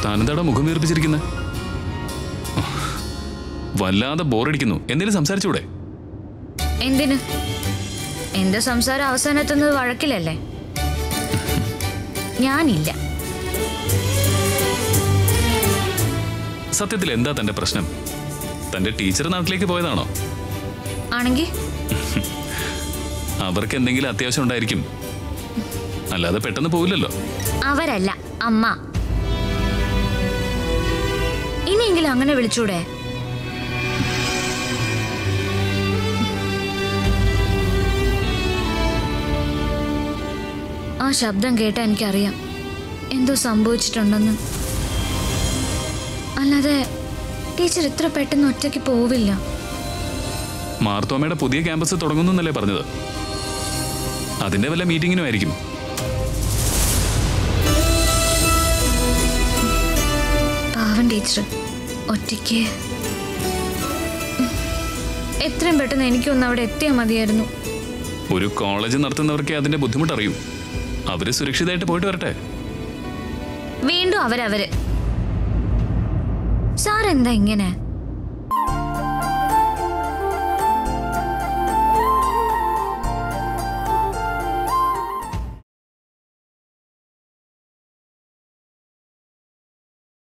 താനെന്താടാ മുഖം വീർപ്പിച്ചിരിക്കുന്നത് വല്ലാതെ ബോറടിക്കുന്നു എന്തെങ്കിലും സംസാരിച്ചൂടെ എന്തിന് എന്റെ സംസാരം അവസാനെത്തുന്നത് വഴക്കിലല്ലേ ഞാനില്ല സത്യത്തിൽ എന്താ തന്റെ പ്രശ്നം തന്റെ ടീച്ചർ നാട്ടിലേക്ക് പോയതാണോ ആണെങ്കി അവർക്ക് എന്തെങ്കിലും അത്യാവശ്യം ഉണ്ടായിരിക്കും അല്ലാതെ പെട്ടെന്ന് പോവില്ലല്ലോ അവരല്ല അമ്മ ഇനിയെങ്കിലും അങ്ങനെ വിളിച്ചൂടെ ആ ശബ്ദം കേട്ട എനിക്കറിയാം എന്തോ സംഭവിച്ചിട്ടുണ്ടെന്ന് അല്ലാതെ ടീച്ചർ ഇത്ര പെട്ടെന്ന് ഒറ്റയ്ക്ക് പോവില്ല മാർത്തോമയുടെ പുതിയ ക്യാമ്പസ് തുടങ്ങുന്നല്ലേ പറഞ്ഞത് അതിന്റെ വല്ല മീറ്റിങ്ങിനും ആയിരിക്കും പാവൻ ടീച്ചർ ഒറ്റയ്ക്ക് ഉം. എത്രയും പെട്ടെന്ന് എനിക്കൊന്ന് അവിടെ എത്തിയാൽ മതിയായിരുന്നു ഒരു കോളേജ് നടത്തുന്നവർക്ക് അതിന്റെ ബുദ്ധിമുട്ട് അറിയൂ അവര് സുരക്ഷിതമായിട്ട് പോയിട്ട് വരട്ടെ വീണ്ടും അവരവര് സാർ എന്താ ഇങ്ങനെ